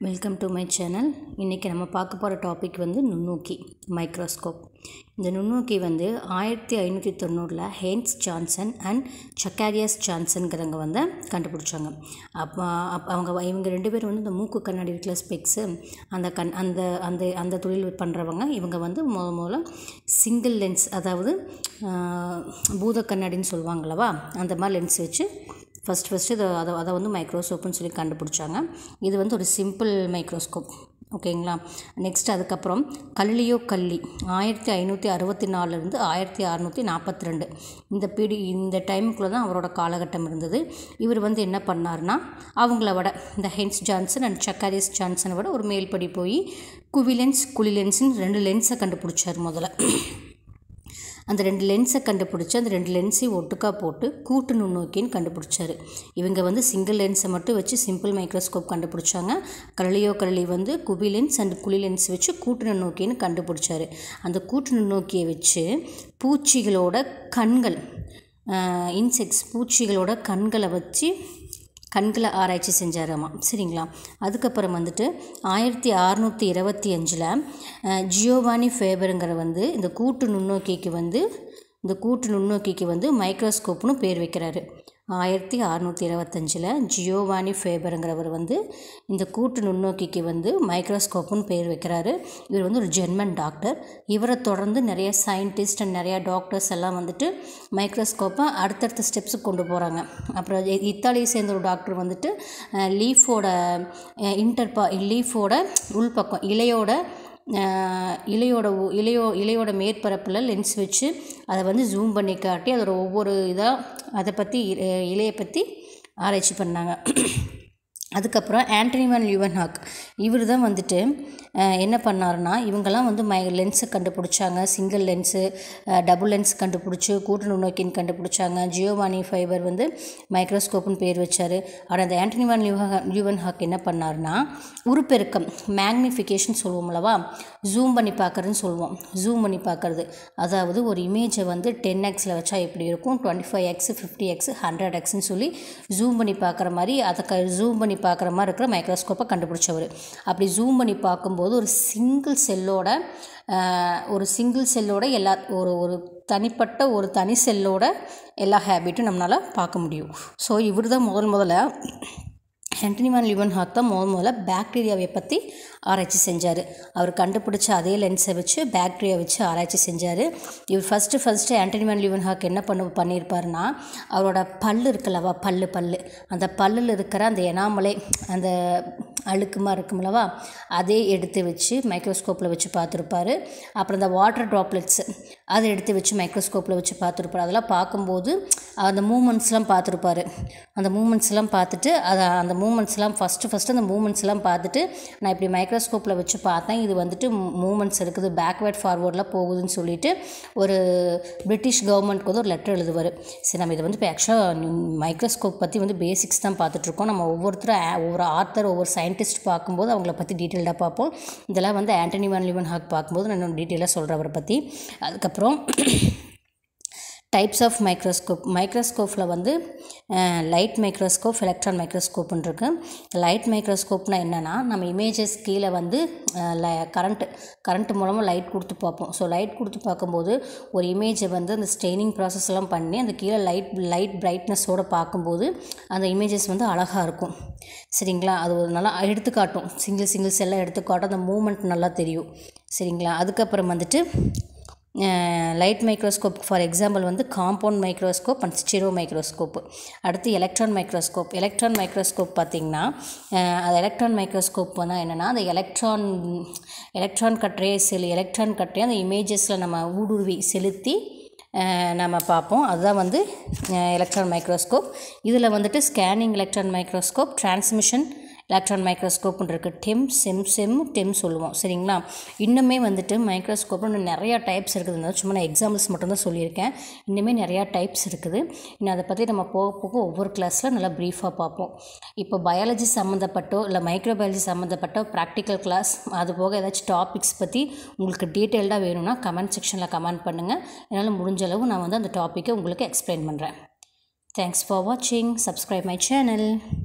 welcome to my channel இன்றைக்கி நம்ம பார்க்க போகிற டாபிக் வந்து நுண்ணோக்கி மைக்ரோஸ்கோப் இந்த நுண்ணோக்கி வந்து ஆயிரத்தி ஐநூற்றி தொண்ணூறில் ஹேன்ஸ் ஜான்சன் அண்ட் சக்காரியஸ் ஜான்சன்கிறவங்க வந்து கண்டுபிடிச்சாங்க அப்போ அப் அவங்க இவங்க ரெண்டு பேரும் வந்து இந்த மூக்கு கண்ணாடி இருக்கிற ஸ்பெக்ஸு அந்த கண் அந்த அந்த அந்த தொழில் பண்ணுறவங்க இவங்க வந்து முத முதல்ல சிங்கிள் லென்ஸ் அதாவது பூத கண்ணாடின்னு சொல்லுவாங்களவா அந்த மாதிரி லென்ஸ் வச்சு ஃபஸ்ட் ஃபஸ்ட்டு இதை அதை அதை வந்து மைக்ரோஸ்கோப்னு சொல்லி கண்டுபிடிச்சாங்க இது வந்து ஒரு சிம்பிள் மைக்ரோஸ்கோப் ஓகேங்களா நெக்ஸ்ட் அதுக்கப்புறம் கல்லியோ கல்லி ஆயிரத்தி ஐநூற்றி அறுபத்தி நாலுலேருந்து ஆயிரத்தி அறநூற்றி நாற்பத்தி ரெண்டு இந்த பீடி இந்த டைமுக்குள்ளே தான் அவரோட காலகட்டம் இருந்தது இவர் வந்து என்ன பண்ணார்னா அவங்கள விட இந்த ஹென்ஸ் ஜான்சன் அண்ட் சக்காரியஸ் ஜான்சனை விட ஒரு மேல்படி போய் குவிலென்ஸ் குளிலென்ஸ்னு ரெண்டு லென்ஸை கண்டுபிடிச்சார் முதல்ல அந்த ரெண்டு லென்ஸை கண்டுபிடிச்சி அந்த ரெண்டு லென்ஸையும் ஒட்டுக்கா போட்டு கூட்டு நுண்ணோக்கின்னு கண்டுபிடிச்சாரு இவங்க வந்து சிங்கிள் லென்ஸை மட்டும் வச்சு சிம்பிள் மைக்ரோஸ்கோப் கண்டுபிடிச்சாங்க கரளியோ கரளி வந்து குபி லென்ஸ் அண்ட் குழி லென்ஸ் வச்சு கூட்டு நுண்ணோக்கின்னு கண்டுபிடிச்சாரு அந்த கூட்டு நுண்ணோக்கியை வச்சு பூச்சிகளோட கண்கள் இன்செக்ட்ஸ் பூச்சிகளோட கண்களை வச்சு கண்களை ஆராய்ச்சி செஞ்சாராமா சரிங்களா அதுக்கப்புறம் வந்துட்டு ஆயிரத்தி அறநூற்றி இருபத்தி அஞ்சில் ஜியோவானி ஃபேபருங்கிற வந்து இந்த கூட்டு நுண்ணோக்கிக்கு வந்து இந்த கூட்டு நுண்ணோக்கிக்கு வந்து மைக்ரோஸ்கோப்னு பேர் வைக்கிறாரு ஆயிரத்தி அறநூற்றி இருபத்தஞ்சில் ஜியோவானி ஃபேபருங்கிறவர் வந்து இந்த கூட்டு நுண்ணோக்கிக்கு வந்து மைக்ரோஸ்கோப்னு பேர் வைக்கிறாரு இவர் வந்து ஒரு ஜெர்மன் டாக்டர் இவரை தொடர்ந்து நிறைய சயின்டிஸ்ட் அண்ட் நிறையா டாக்டர்ஸ் எல்லாம் வந்துட்டு மைக்ரோஸ்கோப்பை அடுத்தடுத்த ஸ்டெப்ஸுக்கு கொண்டு போகிறாங்க அப்புறம் இத்தாலியை சேர்ந்த ஒரு டாக்டர் வந்துட்டு லீஃபோட இன்டர்பா லீஃபோட உள்பக்கம் இலையோட இலையோட இலையோ இலையோட மேற்பரப்பில் லென்ஸ் வச்சு அதை வந்து ஜூம் பண்ணி காட்டி அதோட ஒவ்வொரு இதாக அதை பற்றி இலையை பற்றி ஆராய்ச்சி பண்ணாங்க அதுக்கப்புறம் ஆண்டனிவான் லியூவன்ஹாக் இவர் தான் வந்துட்டு என்ன பண்ணாருன்னா இவங்கெல்லாம் வந்து மை லென்ஸை கண்டுபிடிச்சாங்க சிங்கிள் லென்ஸு டபுள் லென்ஸ் கண்டுபிடிச்சி கூட்டு நுண்ணோக்கின்னு கண்டுபிடிச்சாங்க ஜியோவானி ஃபைபர் வந்து மைக்ரோஸ்கோப்னு பேர் வச்சார் ஆனால் அந்த ஆண்டனிவான் லியூஹா லியூவன்ஹாக் என்ன பண்ணாருன்னா உருப்பெருக்கம் மேக்னிஃபிகேஷன் சொல்லுவோம்லவா ஜூம் பண்ணி பார்க்குறதுன்னு சொல்லுவோம் ஜூம் பண்ணி பார்க்குறது அதாவது ஒரு இமேஜை வந்து டென் எக்ஸில் வச்சா எப்படி இருக்கும் twenty five X fifty X hundred எக்ஸ்னு சொல்லி ஜூம் பண்ணி பார்க்குற மாதிரி அதை க ஜூம் பண்ணி பார்க்குற மாதிரி இருக்கிற மைக்ரோஸ்கோப்பை கண்டுபிடிச்சவர் அப்படி ஜூம் பண்ணி பார்க்கும்போது ஒரு சிங்கிள் செல்லோட ஒரு சிங்கிள் செல்லோட எல்லா ஒரு ஒரு தனிப்பட்ட ஒரு தனி செல்லோட எல்லா ஹேபிட்டும் நம்மளால் பார்க்க முடியும் ஸோ இவர் தான் முதல் முதல்ல ஹென்டனிவான் லிவன் ஹாக் தான் முதல் முதல்ல பாக்டீரியாவை பற்றி ஆராய்ச்சி செஞ்சார் அவர் கண்டுபிடிச்ச அதே லென்ஸை வச்சு பாக்டீரியா வச்சு ஆராய்ச்சி செஞ்சார் இவர் first first Antonie van Leeuwenhoek என்ன பண்ண பண்ணியிருப்பாருன்னா அவரோட பல் இருக்குல்லவா பல் பல் அந்த பல்லில் இருக்கிற அந்த எனாமலை அந்த அழுக்குமா இருக்கும்லவா அதே எடுத்து வச்சு மைக்ரோஸ்கோப்பில் வச்சு பார்த்துருப்பாரு அப்புறம் இந்த வாட்டர் ட்ராப்லெட்ஸ் அதை எடுத்து வச்சு மைக்ரோஸ்கோப்பில் வச்சு பார்த்துருப்பாரு அதெல்லாம் பார்க்கும்போது அந்த மூமெண்ட்ஸ்லாம் பார்த்துருப்பாரு அந்த மூமெண்ட்ஸ்லாம் பார்த்துட்டு அதை அந்த மூமெண்ட்ஸ்லாம் ஃபஸ்ட்டு ஃபஸ்ட்டு அந்த மூமெண்ட்ஸ்லாம் பார்த்துட்டு நான் இப்படி மைக்ரோஸ்கோப்பில் வச்சு பார்த்தேன் இது வந்துட்டு மூமெண்ட்ஸ் இருக்குது பேக்வேர்ட் ஃபார்வேர்டில் போகுதுன்னு சொல்லிட்டு ஒரு பிரிட்டிஷ் கவர்மெண்ட்க்கு வந்து ஒரு லெட்டர் எழுதுவார் சரி நம்ம இதை வந்து இப்போ ஆக்சுவலாக மைக்ரோஸ்கோப் பற்றி வந்து பேசிக்ஸ் தான் பார்த்துட்ருக்கோம் நம்ம ஒவ்வொருத்தரும் ஒவ்வொரு ஆர்த்தர் ஒவ்வொரு சயின்டிஸ்ட் பார்க்கும்போது அவங்கள பற்றி டீட்டெயில்டாக பார்ப்போம் இதெல்லாம் வந்து ஆண்டனி வான் லிவன் ஹாக் பார்க்கும்போது நான் இன்னும் டீட்டெயிலாக சொல்கிறேன் அவரை பற்றி அதுக்கப்புறம் டைப்ஸ் ஆஃப் மைக்ரோஸ்கோப் மைக்ரோஸ்கோப்பில் வந்து லைட் மைக்ரோஸ்கோப் எலக்ட்ரான் மைக்ரோஸ்கோப்னு இருக்குது லைட் மைக்ரோஸ்கோப்னால் என்னென்னா நம்ம இமேஜஸ் கீழே வந்து கரண்ட்டு கரண்ட் மூலமாக லைட் கொடுத்து பார்ப்போம் ஸோ லைட் கொடுத்து பார்க்கும்போது ஒரு இமேஜை வந்து அந்த ஸ்டெய்னிங் ப்ராசஸ்லாம் பண்ணி அந்த கீழே லைட் லைட் பிரைட்னஸோடு பார்க்கும்போது அந்த இமேஜஸ் வந்து அழகாக இருக்கும் சரிங்களா அது ஒரு நல்லா எடுத்துக்காட்டும் சிங்கிள் சிங்கிள்ஸ் எல்லாம் எடுத்துக்காட்டும் அந்த மூமெண்ட் நல்லா தெரியும் சரிங்களா அதுக்கப்புறம் வந்துட்டு லைட் மைக்ரோஸ்கோப் ஃபார் எக்ஸாம்பிள் வந்து compound microscope and stereo microscope அடுத்து எலக்ட்ரான் மைக்ரோஸ்கோப் எலக்ட்ரான் மைக்ரோஸ்கோப் பார்த்திங்கன்னா அது எலக்ட்ரான் மைக்ரோஸ்கோப் வந்து என்னென்னா அந்த எலக்ட்ரான் எலக்ட்ரான் கற்றையை செலு எலக்ட்ரான் கற்றையை அந்த இமேஜஸில் நம்ம ஊடுருவி செலுத்தி நம்ம பார்ப்போம் அதுதான் வந்து எலக்ட்ரான் மைக்ரோஸ்கோப் இதில் வந்துட்டு scanning electron microscope transmission electron மைக்ரோஸ்கோப்னு இருக்குது டெம் செம் செம் டெம் சொல்லுவோம் சரிங்களா இன்னுமே வந்துட்டு மைக்ரோஸ்கோப்பில் இன்னும் நிறையா டைப்ஸ் இருக்குது சும்மா நான் எக்ஸாம்பிள்ஸ் மட்டும்தான் சொல்லியிருக்கேன் இன்னுமே நிறையா டைப்ஸ் இருக்குது இன்னும் அதை பற்றி நம்ம போக போக ஒவ்வொரு கிளாஸில் நல்லா ப்ரீஃபாக பார்ப்போம் இப்போ பயாலஜி சம்மந்தப்பட்டோ இல்லை மைக்ரோபயாலஜி சம்மந்தப்பட்டோ ப்ராக்டிக்கல் கிளாஸ் அது போக ஏதாச்சும் டாபிக்ஸ் பற்றி உங்களுக்கு டீட்டெயில்டாக வேணும்னா கமெண்ட் செக்ஷனில் கமெண்ட் பண்ணுங்கள் என்னால் முடிஞ்ச அளவு நான் வந்து அந்த டாப்பிக்கை உங்களுக்கு எக்ஸ்பிளைன் பண்ணுறேன் தேங்க்ஸ் ஃபார் வாட்சிங் சப்ஸ்கிரைப் மை சேனல்